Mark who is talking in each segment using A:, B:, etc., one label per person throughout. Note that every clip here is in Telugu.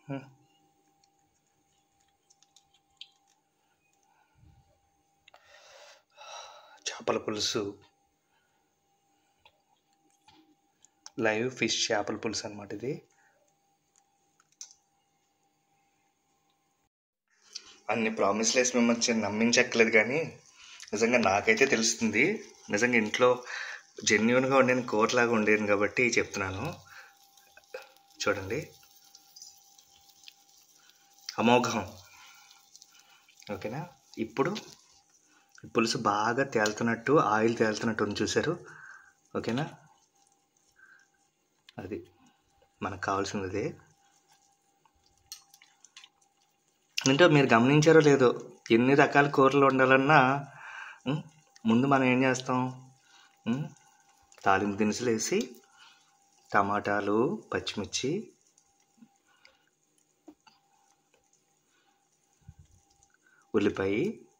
A: ఉమ్. చేపల పులుసు లైవ్ ఫిష్ చేపల పులుసు అనమాట ఇది అన్ని ప్రామిస్లు వేసి మిమ్మల్ని నమ్మించక్కలేదు కానీ నిజంగా నాకైతే తెలుస్తుంది నిజంగా ఇంట్లో జెన్యున్గా ఉండేది కోట్లాగా ఉండేది కాబట్టి చెప్తున్నాను చూడండి అమోఘం ఓకేనా ఇప్పుడు ఈ పులుసు బాగా తేలుతున్నట్టు ఆయిల్ తేలుతున్నట్టు ఉంది చూసారు ఓకేనా అది మనకు కావాల్సింది అదే అంటే మీరు గమనించారో లేదో ఎన్ని రకాల కూరలు వండాలన్నా ఉం, ముందు మనం ఏం చేస్తాం ఉం, తాలింపు దినుసులు వేసి టమాటాలు పచ్చిమిర్చి ఉల్లిపాయ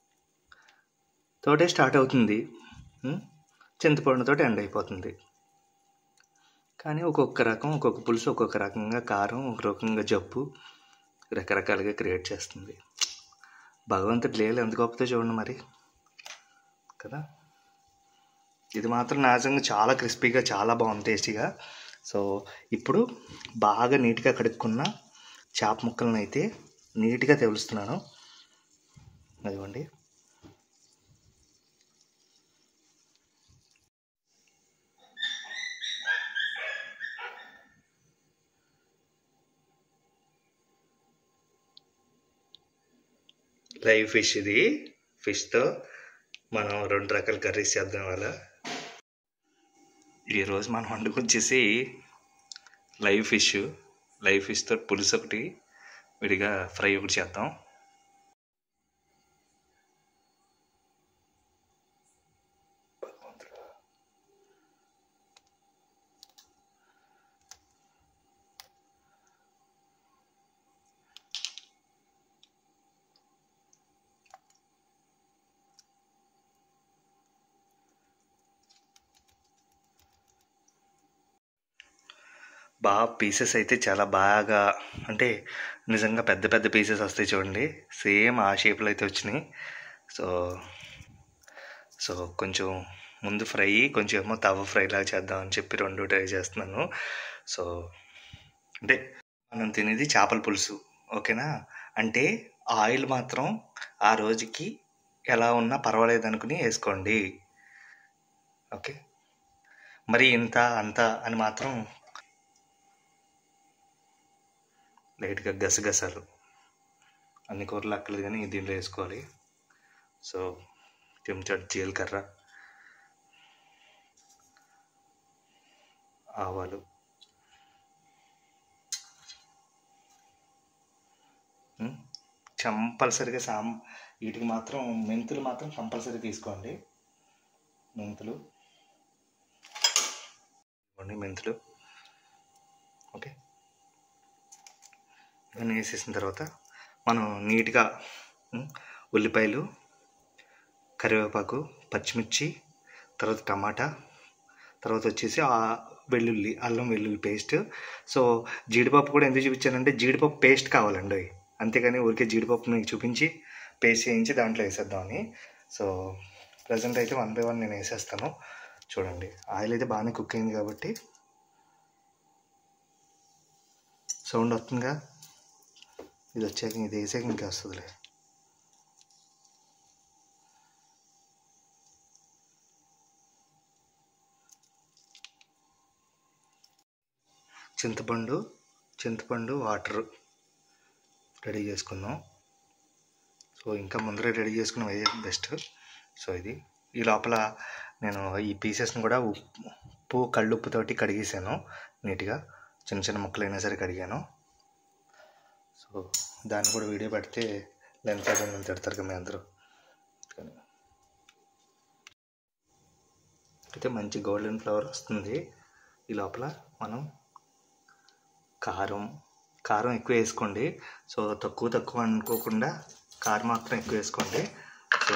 A: తోటే స్టార్ట్ అవుతుంది ఉం, చింతపండుతో ఎండ్ అయిపోతుంది కానీ ఒక్కొక్క రకం ఒక్కొక్క పులుసు ఒక్కొక్క రకంగా కారం ఒక రకంగా జబ్బు రకరకాలుగా క్రియేట్ చేస్తుంది భగవంతుడు లేలు ఎంత గొప్పతో చూడండి మరి కదా ఇది మాత్రం నిజంగా చాలా క్రిస్పీగా చాలా బాగుంది టేస్టీగా సో ఇప్పుడు బాగా నీట్గా కడుక్కున్న చేప ముక్కలను అయితే నీట్గా తెలుస్తున్నాను అదిగోండి లైవ్ ఫిష్ ఇది ఫిష్తో మనం రెండు రకాల కర్రీస్ చేద్దాం వల్ల ఈరోజు మనం వండుకొచ్చేసి లైవ్ ఫిష్ లైవ్ ఫిష్తో పులుసు ఒకటి విడిగా ఫ్రై ఒకటి చేద్దాం బాగా పీసెస్ అయితే చాలా బాగా అంటే నిజంగా పెద్ద పెద్ద పీసెస్ వస్తాయి చూడండి సేమ్ ఆ షేప్లో అయితే వచ్చినాయి సో సో కొంచెం ముందు ఫ్రై కొంచెం ఏమో తవ ఫ్రై లాగా చేద్దాం అని చెప్పి రెండు ట్రై చేస్తున్నాను సో అంటే మనం తినేది చేపల పులుసు ఓకేనా అంటే ఆయిల్ మాత్రం ఆ రోజుకి ఎలా ఉన్నా పర్వాలేదు అనుకుని వేసుకోండి ఓకే మరి ఇంత అంత అని మాత్రం లైట్గా గసగసాలు అన్ని కూరలు అక్కలేదు కానీ దీంట్లో వేసుకోవాలి సో చెంచాడు జీలకర్ర ఆవాలు ఉమ్, కంపల్సరిగా సాం వీటికి మాత్రం మెంతులు మాత్రం కంపల్సరీ తీసుకోండి మెంతులు ఇవ్వండి మెంతులు ఓకే ఇవన్నీ వేసేసిన తర్వాత మనం నీట్గా ఉమ్, ఉల్లిపాయలు కరివేపాకు పచ్చిమిర్చి తర్వాత టమాటా తర్వాత వచ్చేసి ఆ వెల్లుల్లి అల్లం వెల్లుల్లి పేస్ట్ సో జీడిపప్పు కూడా ఎందుకు చూపించానంటే జీడిపప్పు పేస్ట్ కావాలండి అంతేగాని ఊరికే జీడిపప్పు మీకు చూపించి పేస్ట్ చేయించి దాంట్లో వేసేద్దామని సో ప్రజెంట్ అయితే వన్ బై వన్ నేను వేసేస్తాను చూడండి ఆయిల్ అయితే బాగానే కుక్ అయింది కాబట్టి సౌండ్ వస్తుందిగా ఇది వచ్చాక ఇది వేసాక ఇంకా వస్తుందిలే చింతపండు చింతపండు వాటర్ రెడీ చేసుకుందాం సో ఇంకా ముందరే రెడీ చేసుకుని అయ్యే బెస్ట్ సో ఇది ఈ లోపల నేను ఈ పీసెస్ని కూడా ఉప్పు కళ్ళుప్పుతోటి కడిగేసాను నీట్గా చిన్న చిన్న ముక్కలైనా సరే కడిగాను సో దాన్ని కూడా వీడియో పెడితే లెంత్ అయిపోయిందని తిడతారు కదా మీ అందరూ కానీ అయితే మంచి గోల్డెన్ ఫ్లవర్ వస్తుంది ఈ లోపల మనం కారం కారం ఎక్కువ వేసుకోండి సో తక్కువ తక్కువ అనుకోకుండా కారం మాత్రం ఎక్కువ వేసుకోండి సో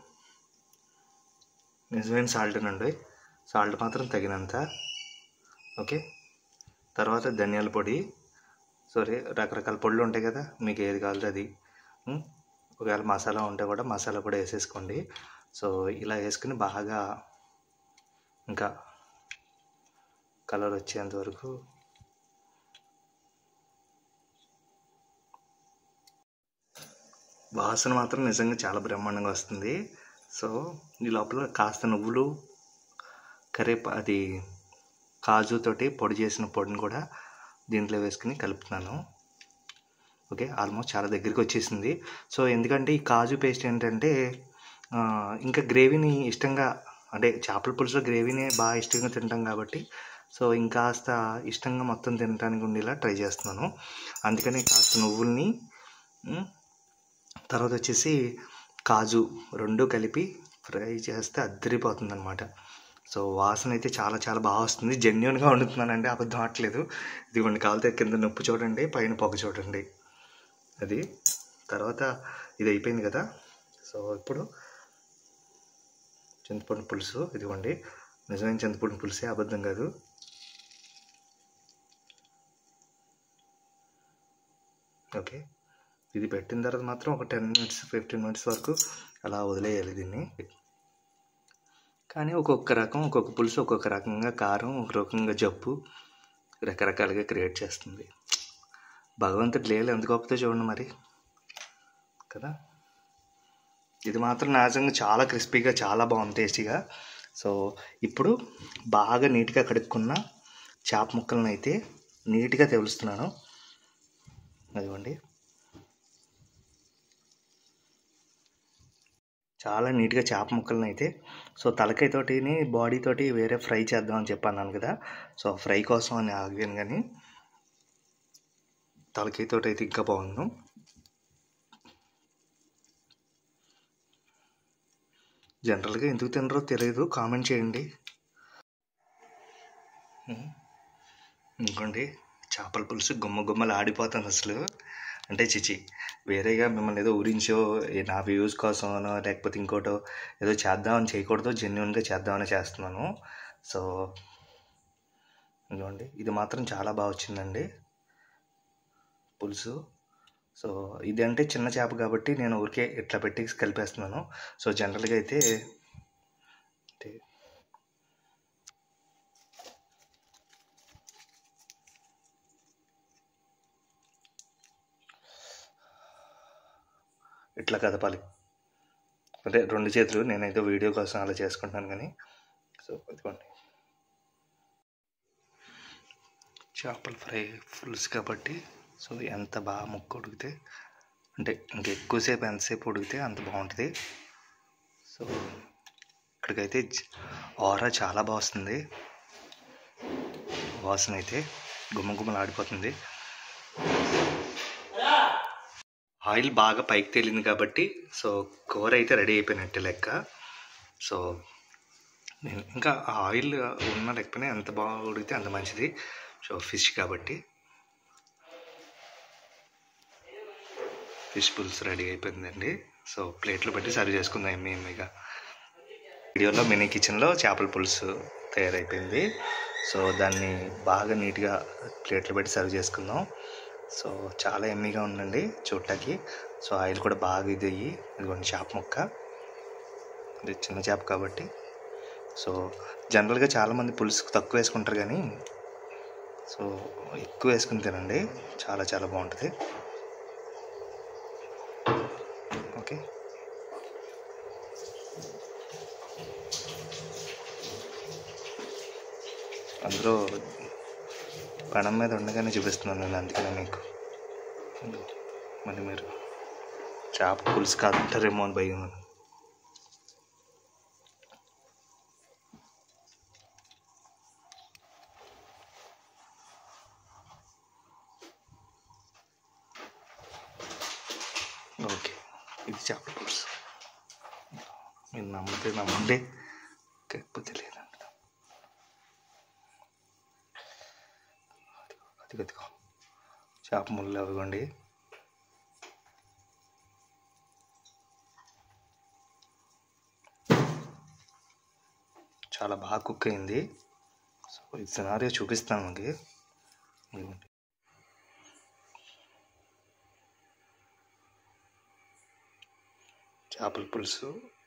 A: నిజమైన సాల్ట్ అండి సాల్ట్ మాత్రం తగినంత ఓకే తర్వాత ధనియాల పొడి సారీ రకరకాల పొళ్ళు ఉంటాయి కదా మీకు ఏది కావాలో అది ఉం? ఒకవేళ మసాలా ఉంటే కూడా మసాలా కూడా వేసేసుకోండి సో ఇలా వేసుకుని బాగా ఇంకా కలర్ వచ్చేంత వరకు వాసన మాత్రం నిజంగా చాలా బ్రహ్మాండంగా వస్తుంది సో ఈ లోపల కాస్త నువ్వులు కరేప అది కాజుతోటి పొడి చేసిన పొడిని కూడా దీంట్లో వేసుకుని కలుపుతున్నాను ఓకే ఆల్మోస్ట్ చాలా దగ్గరికి వచ్చేసింది సో ఎందుకంటే ఈ కాజు పేస్ట్ ఏంటంటే ఆ, ఇంకా గ్రేవీని ఇష్టంగా అంటే చేపల పులుసులో గ్రేవీని బాగా ఇష్టంగా తింటాం కాబట్టి సో ఇంకాస్త ఇష్టంగా మొత్తం తినడానికి ఉండేలా ట్రై చేస్తున్నాను అందుకని కాస్త నువ్వుల్ని ఉమ్, తర్వాత వచ్చేసి కాజు రెండు కలిపి ఫ్రై చేస్తే అద్దరిపోతుంది అనమాట సో వాసన అయితే చాలా చాలా బాగా వస్తుంది జెన్యున్గా వండుతున్నానండి అబద్ధం ఆడట్లేదు ఇదిగోండి కాలితే కింద నొప్పి చూడండి పైన పొగ చూడండి అది తర్వాత ఇది అయిపోయింది కదా సో ఇప్పుడు చింతపండు పులుసు ఇదిగోండి నిజమైన చింతపండు పులుసే అబద్ధం కాదు ఓకే ఇది పెట్టిన తర్వాత మాత్రం ఒక టెన్ మినిట్స్ ఫిఫ్టీన్ మినిట్స్ వరకు అలా వదిలేయాలి దీన్ని కానీ ఒక్కొక్క రకం ఒక్కొక్క పులుసు ఒక్కొక్క రకంగా కారం ఒక రకంగా జబ్బు రకరకాలుగా క్రియేట్ చేస్తుంది భగవంతుడు లేలు ఎంత గొప్పతో చూడండి మరి కదా ఇది మాత్రం నిజంగా చాలా క్రిస్పీగా చాలా బాగుంది టేస్టీగా సో ఇప్పుడు బాగా నీట్గా కడుక్కున్న చేప ముక్కలను అయితే నీట్గా తెలుస్తున్నాను అదిగోండి చాలా నీట్గా చేప ముక్కలను అయితే సో తలకాయ తోటిని బాడీ తోటి వేరే ఫ్రై చేద్దాం అని చెప్పన్నాను కదా సో ఫ్రై కోసం అని ఆగాను కానీ తలకాయ తోటి అయితే ఇంకా బాగుండు జనరల్గా ఎందుకు తినరో తెలియదు కామెంట్ చేయండి ఉం. ఇంకోండి చేపల పులుసు గుమ్మ గుమ్మలు ఆడిపోతుంది అసలు అంటే చిచి వేరేగా మిమ్మల్ని ఏదో ఊరించో ఏ నా వ్యూస్ కోసమనో లేకపోతే ఇంకోటో ఏదో చేద్దామని చేయకూడదు జెన్యున్గా చేద్దామని చేస్తున్నాను సో ఇదిగోండి ఇది మాత్రం చాలా బాగా వచ్చిందండి పులుసు సో ఇది అంటే చిన్న చేప కాబట్టి నేను ఊరికే ఇట్లా పెట్టి కలిపేస్తున్నాను సో జనరల్గా అయితే అంటే ఇట్లా కదపాలి అంటే రెండు చేతులు నేనైతే వీడియో కోసం అలా చేసుకుంటాను కానీ సో ఇదిగోండి చేపల ఫ్రై పులుసు కాబట్టి సో ఎంత బాగా ముక్క ఉడికితే అంటే ఇంక ఎక్కువసేపు ఎంతసేపు ఉడికితే అంత బాగుంటుంది సో ఇక్కడికైతే జ- ఆరా చాలా బాగా వస్తుంది వాసన అయితే గుమ్మ గుమ్మలు ఆడిపోతుంది ఆయిల్ బాగా పైకి తేలింది కాబట్టి సో కూర అయితే రెడీ అయిపోయినట్టే లెక్క సో నేను ఇంకా ఆ ఆయిల్ ఉన్నా లేకపోయినా ఎంత బాగా ఉడికితే అంత మంచిది సో ఫిష్ కాబట్టి ఫిష్ పులుసు రెడీ అయిపోయిందండి సో ప్లేట్లో పెట్టి సర్వ్ చేసుకుందాం ఎమ్మి ఎమ్మిగా వీడియోలో మినీ కిచెన్లో చేపల పులుసు తయారైపోయింది సో దాన్ని బాగా నీట్గా ప్లేట్లో పెట్టి సర్వ్ చేసుకుందాం సో చాలా ఎమ్మీగా ఉందండి చూడటానికి సో ఆయిల్ కూడా బాగా ఇది అయ్యి ఇదిగోండి చేప ముక్క ఇది చిన్న చేప కాబట్టి సో జనరల్గా చాలామంది పులుసు తక్కువ వేసుకుంటారు కానీ సో ఎక్కువ వేసుకుని తినండి చాలా చాలా బాగుంటుంది ఓకే అందులో పణం మీద ఉండగానే చూపిస్తున్నాను నేను అందుకనే మీకు మళ్ళీ మీరు చేప పులుసు కాదంటారేమో అని భయం ఓకే ఇది చేపల పులుసు మీరు నమ్మితే నమ్మండి కాకపోతే లేదంట అది గదిగో చేప ముళ్ళు అవిగోండి చాలా బాగా కుక్ అయింది సో ఈ సినారియో చూపిస్తాను మనకి ఇదిగోండి చేపల పులుసు